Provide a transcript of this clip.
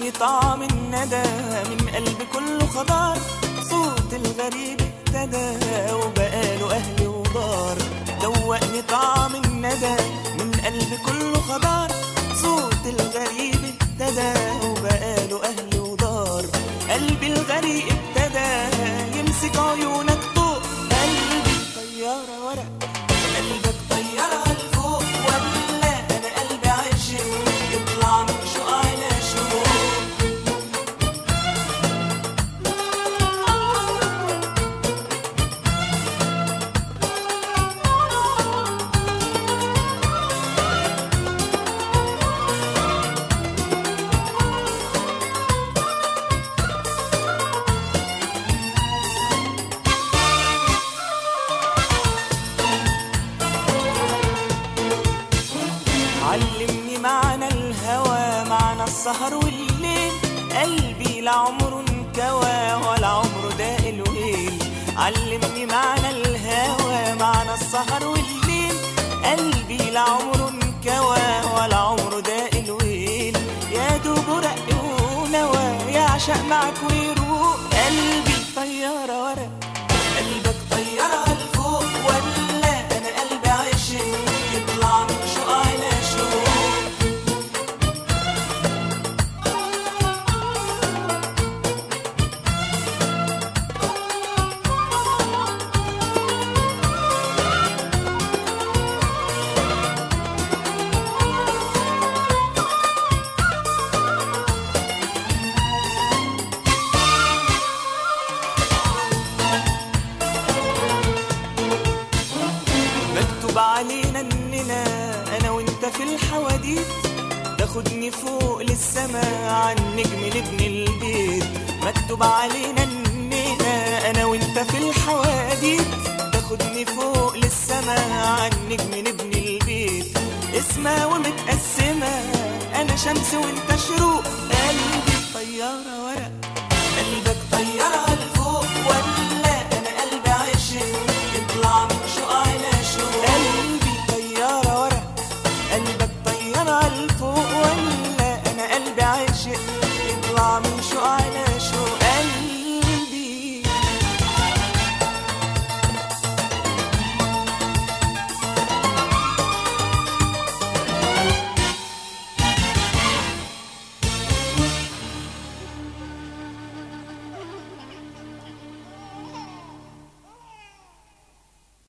دوقني طعم الندى من قلب كله خضار صوت الغريب ابتدى وبقاله أهل ودار دوقني طعم الندى من قلب كله خضار صوت الغريب ابتدى وبقاله أهل ودار قلبي الغريب ابتدى يمسك عيونك طوق قلبي طيارة ورق قلبك طيارة لفوق ولا أنا قلبي عاشق يطلع من شوق على شوق علمني معنى الهوى معنى السهر والليل قلبي لعمره انكوى ولا عمره داق الويل علمني معنى الهوى معنى السهر والليل قلبي لعمره انكوى ولا عمره داق الويل يا دوب رق ونوى يعشق معك ويروق قلبي طيارة ورق قلبك طيارة لفوق ولا أنا قلبي عاشق يطلع من شوق على شوق مكتوب علينا اننا انا وانت في الحواديت تاخدني فوق للسما عن نجم نبني البيت مكتوب علينا اننا انا وانت في الحواديت تاخدني فوق للسما عن نجم نبني البيت اسمها ومتقسمة انا شمس وانت شروق قلبي طيارة ورق